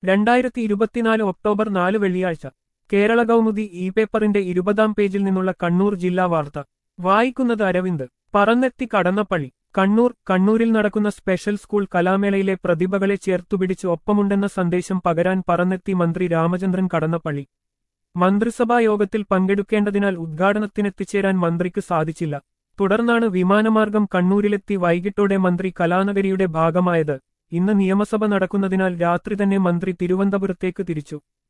രണ്ടായിരത്തി ഇരുപത്തിനാല് ഒക്ടോബർ നാല് വെള്ളിയാഴ്ച കേരള കൗമുദി ഇ പേപ്പറിന്റെ ഇരുപതാം പേജിൽ നിന്നുള്ള കണ്ണൂർ ജില്ലാ വാർത്ത വായിക്കുന്നത് അരവിന്ദ് പറന്നെത്തി കടന്നപ്പള്ളി കണ്ണൂർ കണ്ണൂരിൽ നടക്കുന്ന സ്പെഷ്യൽ സ്കൂൾ കലാമേളയിലെ പ്രതിഭകളെ ചേർത്തുപിടിച്ച് ഒപ്പമുണ്ടെന്ന സന്ദേശം പകരാൻ പറന്നെത്തി മന്ത്രി രാമചന്ദ്രൻ കടന്നപ്പള്ളി മന്ത്രിസഭാ യോഗത്തിൽ പങ്കെടുക്കേണ്ടതിനാൽ ഉദ്ഘാടനത്തിനെത്തിച്ചേരാൻ മന്ത്രിക്ക് സാധിച്ചില്ല തുടർന്നാണ് വിമാനമാർഗം കണ്ണൂരിലെത്തി വൈകിട്ടോടെ മന്ത്രി കലാനഗരിയുടെ ഭാഗമായത് ഇന്ന് നിയമസഭ നടക്കുന്നതിനാൽ രാത്രി തന്നെ മന്ത്രി തിരുവനന്തപുരത്തേക്ക് തിരിച്ചു